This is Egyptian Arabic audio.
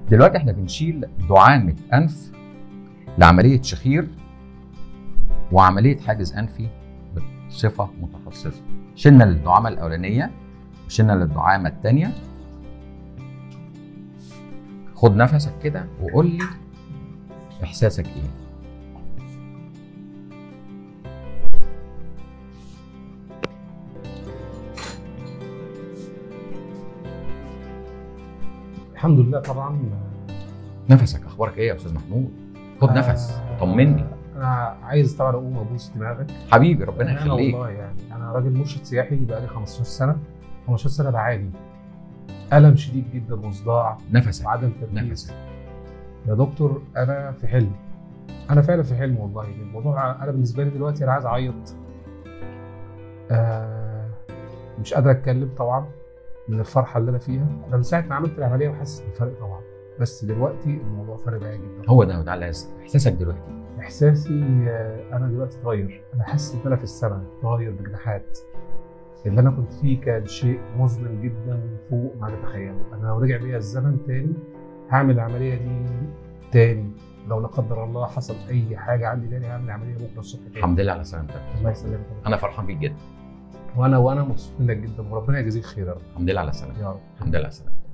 دلوقتي احنا بنشيل دعامه انف لعمليه شخير وعمليه حاجز انفي بصفه متخصصه شلنا الدعامه الاولانيه وشلنا الدعامه الثانيه خد نفسك كده وقول لي احساسك ايه الحمد لله طبعا نفسك اخبارك ايه يا استاذ محمود خد نفس آه، طمني انا عايز طبعا اقوم ابوس دماغك حبيبي ربنا انا يخليك والله يعني انا راجل مرشد سياحي بقالي 15 سنه 15 سنه بعاني الم شديد جدا وصداع نفسك وعدم تركيز نفسك يا دكتور انا في حلم انا فعلا في حلم والله الموضوع انا بالنسبه لي دلوقتي انا عايز اعيط آه مش قادر اتكلم طبعا من الفرحه اللي انا فيها انا من ساعه ما عملت العمليه وحاسس بالفرق طبعا بس دلوقتي الموضوع فرق معايا جدا هو ده وده اللي عايز احساسك دلوقتي احساسي آه، انا دلوقتي اتغير انا حاسس ان انا في السماء طاير بجناحات اللي انا كنت فيه كان شيء مظلم جدا فوق ما تتخيله انا لو رجع بيا الزمن تاني هعمل العمليه دي تاني لو لا قدر الله حصل اي حاجه عندي تاني هعمل العمليه بكره الصبح تاني الحمد لله على سلامتك الله يسلمك انا فرحان بيك جدا وانا وانا مبسوط منك جدا وربنا يجازيك خير يا رب الحمد لله على سلامتك يا رب الحمد لله على سلامتك